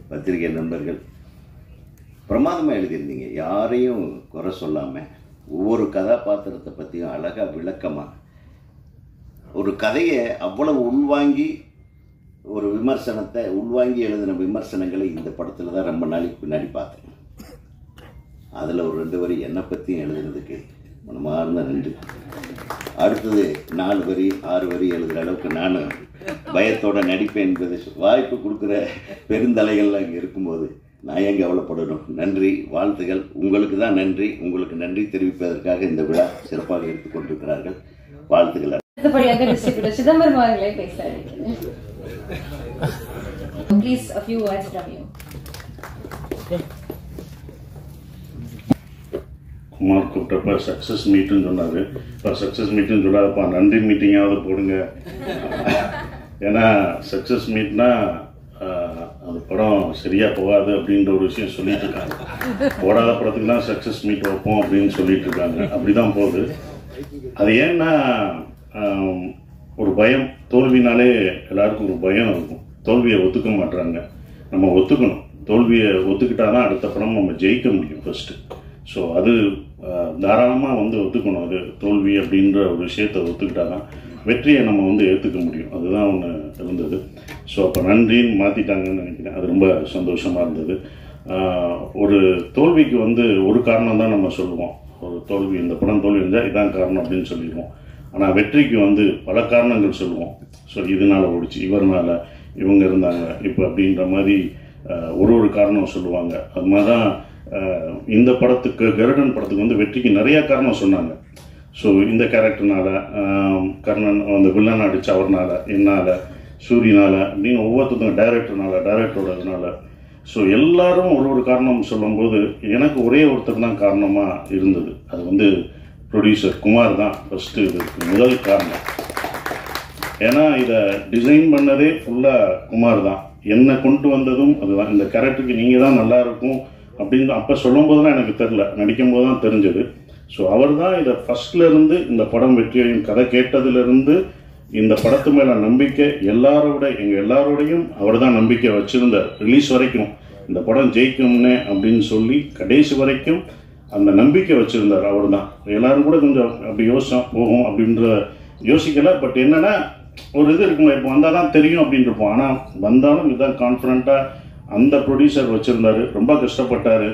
பத்திரிகை நண்பர்கள் பிரமாதமாக எழுதியிருந்தீங்க யாரையும் குறை சொல்லாமல் ஒவ்வொரு கதாபாத்திரத்தை பற்றியும் அழகாக விளக்கமாக ஒரு கதையை அவ்வளவு உள்வாங்கி ஒரு விமர்சனத்தை உள்வாங்கி எழுதின விமர்சனங்களை இந்த படத்தில் தான் ரொம்ப நாளைக்கு பின்னாடி பார்த்தேன் அதில் ஒரு ரெண்டு வரி என்னை பற்றியும் எழுதுனதுக்கு மனமார்ந்த நன்றி அடுத்தது நாலு வரி ஆறு வரி எழுதுகிற அளவுக்கு நானும் பயத்தோட நடிப்பேன் என்பது வாய்ப்பு கொடுக்குற பெருந்தலைகள்லாம் இங்கே இருக்கும்போது நான் ஏன் கவலைப்படணும் நன்றி வாழ்த்துகள் உங்களுக்கு தான் நன்றி உங்களுக்கு நன்றி தெரிவிப்பதற்காக இந்த விழா சிறப்பாக எடுத்துக்கொண்டிருக்கிறார்கள் வாழ்த்துக்கள் அடுத்தபடியாக டிஸ்ட்ரிபியூட்டர் சிதம்பரம் அவர்களே பேச அழைக்கிறேன் please a few words from you Kumar கூப்பிட்டப்ப சக்ஸஸ் மீட்டுன்னு சொன்னார் இப்போ சக்ஸஸ் மீட்டுன்னு சொல்லாதப்பா நன்றி மீட்டிங்காவது போடுங்க ஏன்னா சக்ஸஸ் மீட்னா அந்த படம் சரியாக போகாது அப்படின்ற ஒரு விஷயம் சொல்லிட்டு இருக்காங்க போடாத படத்துக்கு தான் சக்ஸஸ் மீட் வைப்போம் அப்படின்னு சொல்லிட்டு இருக்காங்க அப்படி தான் போகுது அது ஏன்னா ஆம், ஒரு பயம் தோல்வினாலே எல்லாருக்கும் ஒரு பயம் இருக்கும் தோல்வியை ஒத்துக்க மாட்றாங்க நம்ம ஒத்துக்கணும் தோல்வியை ஒத்துக்கிட்டா தான் அடுத்த படம் நம்ம ஜெயிக்க முடியும் ஃபர்ஸ்ட்டு ஸோ அது தாராளமாக வந்து ஒத்துக்கணும் அது தோல்வி அப்படின்ற ஒரு விஷயத்தை ஒத்துக்கிட்டா தான் வெற்றியை நம்ம வந்து ஏற்றுக்க முடியும் அதுதான் ஒன்று இருந்தது ஸோ அப்போ நன்றின்னு மாற்றிட்டாங்கன்னு நினைக்கிறேன் அது ரொம்ப சந்தோஷமாக இருந்தது ஆஹ், ஒரு தோல்விக்கு வந்து ஒரு காரணம் தான் நம்ம சொல்லுவோம் ஒரு தோல்வி இந்த படம் தோல்வி இருந்தால் இதான் காரணம் அப்படின்னு சொல்லிடுவோம் ஆனால் வெற்றிக்கு வந்து பல காரணங்கள் சொல்லுவோம் ஸோ இதனால ஓடிச்சு இவர்னால இவங்க இருந்தாங்க இப்போ அப்படின்ற மாதிரி ஆஹ், ஒரு ஒரு காரணம் சொல்லுவாங்க அது மாதிரி தான் ஆஹ், இந்த படத்துக்கு கருடன் படத்துக்கு வந்து வெற்றிக்கு நிறைய காரணம் சொன்னாங்க ஸோ இந்த கேரக்டர்னால ஆஹ், கர்ணன் அந்த வில்லன் அடிச்ச அவர்னால என்னால் சூரியனால அப்படின்னு ஒவ்வொருத்தரும் டைரக்டர்னால டைரக்டரோடதுனால ஸோ எல்லாரும் ஒரு ஒரு காரணம் சொல்லும்போது எனக்கு ஒரே ஒருத்தர் தான் காரணமாக இருந்தது அது வந்து ப்ரொடியூசர் குமார் தான் ஃபஸ்ட்டு இதுக்கு முதல் காரணம் ஏன்னா இதை டிசைன் பண்ணதே ஃபுல்லாக குமார் தான் என்னை கொண்டு வந்ததும் அதுதான் இந்த கேரக்டருக்கு நீங்கள் தான் நல்லா இருக்கும் அப்படின்னு அப்போ சொல்லும் போதெல்லாம் எனக்கு தெரில நடிக்கும் போது தான் தெரிஞ்சது ஸோ அவர் தான் இதை ஃபர்ஸ்ட்ல இருந்து இந்த படம் வெற்றியையும் கதை கேட்டதிலிருந்து இந்த படத்து மேல நம்பிக்கை எல்லாரோட எங்க எல்லாரோடையும் அவர் தான் நம்பிக்கை வச்சிருந்தார் ரிலீஸ் வரைக்கும் இந்த படம் ஜெயிக்கும்னு அப்படின்னு சொல்லி கடைசி வரைக்கும் அந்த நம்பிக்கை வச்சிருந்தார் அவர் தான் எல்லாரும் கூட கொஞ்சம் அப்படி யோசிச்சோம் போகும் அப்படின்ற யோசிக்கல பட் என்னன்னா ஒரு இது இருக்கும் இப்போ வந்தால் தான் தெரியும் அப்படின்னு இருப்போம் ஆனால் வந்தாலும் இதுதான் கான்ஃபிடண்ட்டாக அந்த ப்ரொடியூசர் வச்சிருந்தாரு ரொம்ப கஷ்டப்பட்டாரு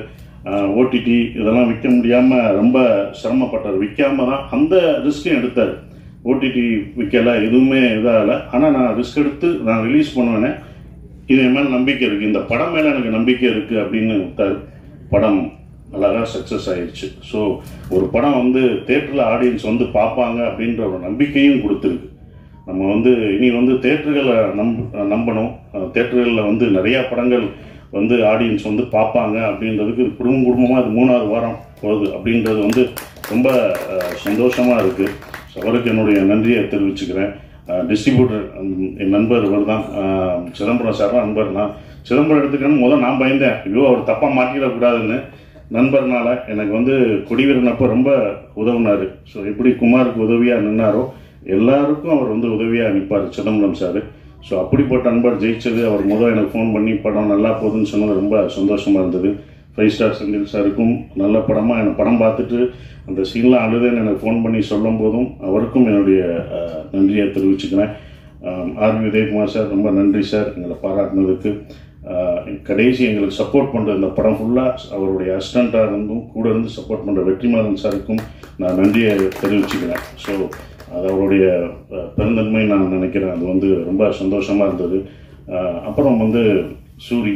ஓடிடி இதெல்லாம் விற்க முடியாமல் ரொம்ப சிரமப்பட்டார் விற்காம தான் அந்த ரிஸ்க்கையும் எடுத்தார் ஓடிடி விற்கல எதுவுமே இதாகல ஆனால் நான் ரிஸ்க் எடுத்து நான் ரிலீஸ் பண்ணுவேனே இது என் மேலே நம்பிக்கை இருக்குது இந்த படம் மேலே எனக்கு நம்பிக்கை இருக்குது அப்படின்னு விட்டார் படம் அழகாக சக்ஸஸ் ஆயிடுச்சு ஸோ ஒரு படம் வந்து தேட்டரில் ஆடியன்ஸ் வந்து பார்ப்பாங்க அப்படின்ற ஒரு நம்பிக்கையும் கொடுத்துருக்கு நம்ம வந்து இனி வந்து தேட்டர்களை நம்ப நம்பணும் தேட்டர்களில் வந்து நிறையா படங்கள் வந்து ஆடியன்ஸ் வந்து பார்ப்பாங்க அப்படின்றதுக்கு இது குடும்பம் குடும்பமாக அது மூணாவது வாரம் போகுது அப்படின்றது வந்து ரொம்ப சந்தோஷமாக இருக்குது ஸோ அவருக்கு என்னுடைய நன்றியை தெரிவிச்சுக்கிறேன் டிஸ்ட்ரிபியூட்டர் என் நண்பர் இவர் தான் சிதம்பரம் சார் தான் நண்பர் நான் சிதம்பரம் எடுத்துக்கணும் முதல் நான் பயந்தேன் ஐயோ அவர் தப்பாக மாட்டிடக்கூடாதுன்னு நண்பர்னால எனக்கு வந்து கொடிவீரனப்போ ரொம்ப உதவுனாரு ஸோ எப்படி குமாருக்கு உதவியாக நின்னாரோ எல்லாருக்கும் அவர் வந்து உதவியாக நிற்பார் சிதம்பரம் சார் ஸோ அப்படிப்பட்ட நண்பர் ஜெயிச்சது அவர் முதல் எனக்கு ஃபோன் பண்ணி படம் நல்லா போகுதுன்னு சொன்னது ரொம்ப சந்தோஷமாக இருந்தது ஃபைவ் ஸ்டார் செந்தில் சாருக்கும் நல்ல படமாக எனக்கு படம் பார்த்துட்டு அந்த சீன்லாம் அழுதுன்னு எனக்கு ஃபோன் பண்ணி சொல்லும் போதும் அவருக்கும் என்னுடைய அஹ், நன்றியை தெரிவிச்சுக்கிறேன் ஆர்வி உதயகுமார் சார் ரொம்ப நன்றி சார் எங்களை பாராட்டினதுக்கு அஹ், கடைசி எங்களுக்கு சப்போர்ட் பண்ணுற இந்த படம் ஃபுல்லாக அவருடைய அசிஸ்டண்ட்டாக இருந்தும் கூட இருந்து சப்போர்ட் பண்ணுற வெற்றிமாறன் சாருக்கும் நான் நன்றியை தெரிவிச்சுக்கிறேன் ஸோ அது அவருடைய அஹ், பெருந்தன்மை நான் நினைக்கிறேன் அது வந்து ரொம்ப சந்தோஷமாக இருந்தது அஹ், அப்புறம் வந்து சூரி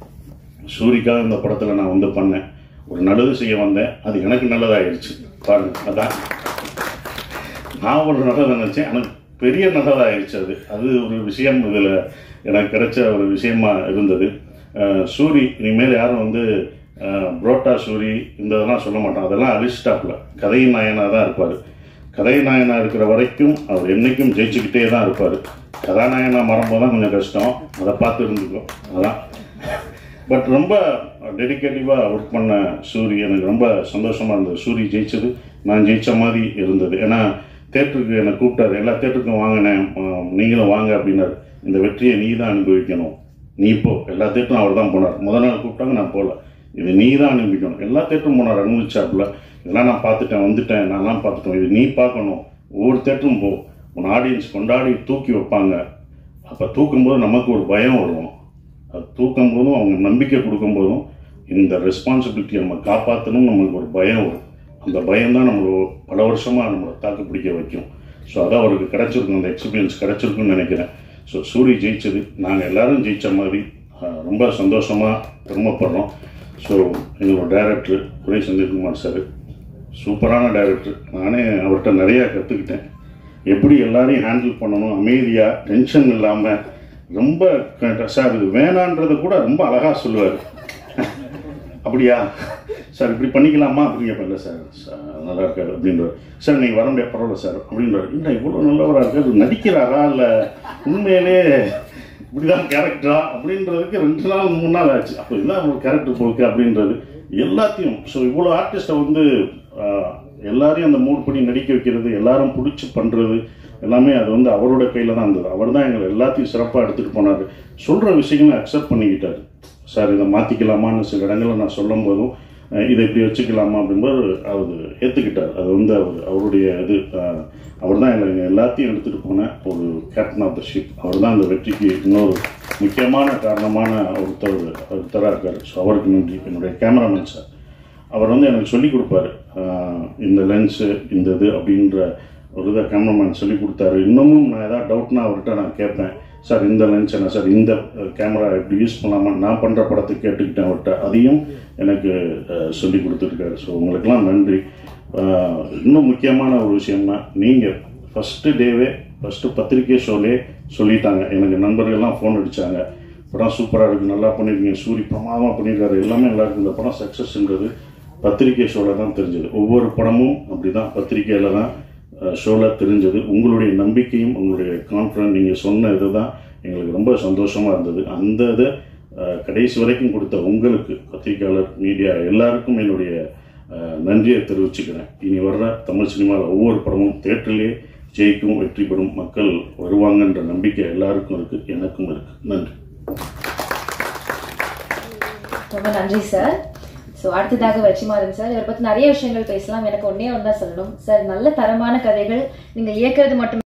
சூரிக்காக இந்த படத்தில் நான் வந்து பண்ணேன் ஒரு நல்லது செய்ய வந்தேன் அது எனக்கு நல்லதாயிடுச்சு பாருங்க அதான் நான் ஒரு நல்லதை நினச்சேன் எனக்கு பெரிய நல்லதாயிடுச்சு அது அது ஒரு விஷயம் இதில் எனக்கு கிடைச்ச ஒரு விஷயமா இருந்தது அஹ், சூரி இனிமேல் யாரும் வந்து அஹ், புரோட்டா சூரி இந்த இதெல்லாம் சொல்ல மாட்டான் அதெல்லாம் அழிச்சிட்டாப்புல கதையின் நாயனாக தான் இருப்பார் கதை நாயனா இருக்கிற வரைக்கும் அவர் என்னைக்கும் ஜெயிச்சுக்கிட்டே தான் இருப்பார் கதாநாயகனா மறம்போது தான் கொஞ்சம் கஷ்டம் அதை பார்த்து இருந்துக்கும் அதான் பட் ரொம்ப டெடிக்கேட்டிவாக ஒர்க் பண்ண சூரி எனக்கு ரொம்ப சந்தோஷமாக இருந்தது சூரி ஜெயிச்சது நான் ஜெயிச்ச மாதிரி இருந்தது ஏன்னா தேட்டருக்கு என்னை கூப்பிட்டாரு எல்லா தேட்டருக்கும் வாங்கினேன் ஆஹ் நீங்களும் வாங்க அப்படின்னாரு இந்த வெற்றியை நீ தான் அனுபவிக்கணும் நீ போ எல்லா தேட்டரும் அவர் தான் போனார் முத நாள் கூப்பிட்டாங்க நான் போகல இது நீ தான் அனுப்பிக்கணும் எல்லா தேட்டரும் போனார் அனுபவிச்சாப்புல இதெல்லாம் நான் பார்த்துட்டேன் வந்துட்டேன் நான்லாம் பார்த்துட்டோம் இது நீ பார்க்கணும் ஒவ்வொரு தேட்டரும் போ உன் ஆடியன்ஸ் கொண்டாடி தூக்கி வைப்பாங்க அப்போ தூக்கும்போது நமக்கு ஒரு பயம் வரும் அது தூக்கும் போதும் அவங்க நம்பிக்கை கொடுக்கும்போதும் இந்த ரெஸ்பான்சிபிலிட்டியை நம்ம காப்பாற்றணும் நம்மளுக்கு ஒரு பயம் வரும் அந்த பயம் தான் நம்மளை பல வருஷமாக நம்மளை தாக்கு பிடிக்க வைக்கும் ஸோ அதான் அவருக்கு கிடைச்சிருக்கும் அந்த எக்ஸ்பீரியன்ஸ் கிடைச்சிருக்குன்னு நினைக்கிறேன் ஸோ சூரி ஜெயிச்சது நாங்கள் எல்லாரும் ஜெயிச்ச மாதிரி ஆஹ், ரொம்ப சந்தோஷமாக பெருமைப்படுறோம் ஸோ எங்களோட டைரக்டர் துரை செந்தில்குமார் சார் சூப்பரான டைரக்டர் நானே அவர்கிட்ட நிறையா கற்றுக்கிட்டேன் எப்படி எல்லாரையும் ஹேண்டில் பண்ணணும் அமைதியாக டென்ஷன் இல்லாமல் ரொம்ப க- சார் இது வேணான்றதை கூட ரொம்ப அழகாக சொல்லுவார் அப்படியா சார் இப்படி பண்ணிக்கலாமா அப்படின்னு கேட்பேன் இல்லை சார் சார் நல்லா இருக்காரு அப்படின்றார் சார் நீங்கள் வர முடியாது பரவாயில்ல சார் அப்படின்றார் இல்லை இவ்வளோ நல்லவராக இருக்காரு நடிக்கிறாரா இல்லை உண்மையிலே இப்படிதான் கேரக்டரா அப்படின்றதுக்கு ரெண்டு நாள் மூணு நாள் ஆச்சு அப்போ இதுதான் ஒரு கேரக்டர் போக்கு அப்படின்றது எல்லாத்தையும் ஸோ இவ்வளோ ஆர்டிஸ்ட்டை வந்து ஆஹ், எல்லாரையும் அந்த மூட் படி நடிக்க வைக்கிறது எல்லாரும் பிடிச்சி பண்ணுறது எல்லாமே அது வந்து அவரோட கையில் தான் இருந்தது அவர் தான் எங்களை எல்லாத்தையும் சிறப்பாக எடுத்துகிட்டு போனார் சொல்கிற விஷயங்களை அக்செப்ட் பண்ணிக்கிட்டாரு சார் இதை மாற்றிக்கலாமான்னு சில இடங்களில் நான் சொல்லும் போதும் அஹ், இதை இப்படி வச்சுக்கலாமா அப்படின்போது அவர் ஏற்றுக்கிட்டார் அது வந்து அவர் அவருடைய இது அவர் தான் எங்களை எல்லாத்தையும் எடுத்துகிட்டு போன ஒரு கேப்டன் ஆஃப் த ஷிப் அவர் தான் அந்த வெற்றிக்கு இன்னொரு முக்கியமான காரணமான ஒருத்தர் ஒருத்தராக இருக்கார் ஸோ அவருக்கு நன்றி என்னுடைய கேமராமேன் சார் அவர் வந்து எனக்கு சொல்லி கொடுப்பாரு ஆஹ் இந்த லென்ஸு இந்த இது அப்படின்ற ஒரு இதை கேமராமேன் சொல்லி கொடுத்தாரு இன்னமும் நான் ஏதாவது டவுட்னா அவர்கிட்ட நான் கேட்பேன் சார் இந்த லென்ஸ் என்ன சார் இந்த கேமரா எப்படி யூஸ் பண்ணலாமா நான் பண்ணுற படத்தை கேட்டுக்கிட்டேன் அவர்கிட்ட அதையும் எனக்கு ஆஹ் சொல்லி கொடுத்துருக்காரு ஸோ உங்களுக்கெல்லாம் நன்றி ஆஹ் இன்னும் முக்கியமான ஒரு விஷயம்னா நீங்கள் ஃபஸ்ட்டு டேவே ஃபஸ்ட்டு பத்திரிக்கை ஷோலே சொல்லிட்டாங்க எனக்கு நண்பர்கள்லாம் ஃபோன் அடித்தாங்க படம் சூப்பராக இருக்குது நல்லா பண்ணியிருக்கீங்க சூரி பிரமாதமாக பண்ணியிருக்காரு எல்லாமே நல்லா இருக்கு இந்த படம் சக்ஸஸ்ன்றது பத்திரிக்கை ஷோவில் தான் தெரிஞ்சது ஒவ்வொரு படமும் அப்படி தான் பத்திரிக்கையில் தான் ஷோவில் தெரிஞ்சது உங்களுடைய நம்பிக்கையும் உங்களுடைய கான்ஃபிடன்ட் நீங்கள் சொன்ன இது தான் எங்களுக்கு ரொம்ப சந்தோஷமாக இருந்தது அந்த இதை அஹ், கடைசி வரைக்கும் கொடுத்த உங்களுக்கு பத்திரிக்கையாளர் மீடியா எல்லாருக்கும் என்னுடைய அஹ், நன்றியை தெரிவிச்சுக்கிறேன் இனி வர்ற தமிழ் சினிமாவில் ஒவ்வொரு படமும் தேட்டரிலே ஜெயிக்கும் வெற்றி பெறும் மக்கள் வருவாங்கன்ற நம்பிக்கை எல்லாருக்கும் இருக்குது எனக்கும் இருக்குது நன்றி ரொம்ப நன்றி சார் ஸோ அடுத்ததாக வெற்றிமாறன் சார் இவரை பற்றி நிறைய விஷயங்கள் பேசலாம் எனக்கு ஒன்றே ஒன்றா சொல்லணும் சார் நல்ல தரமான கதைகள் நீங்கள் இயக்குறது மட்டும்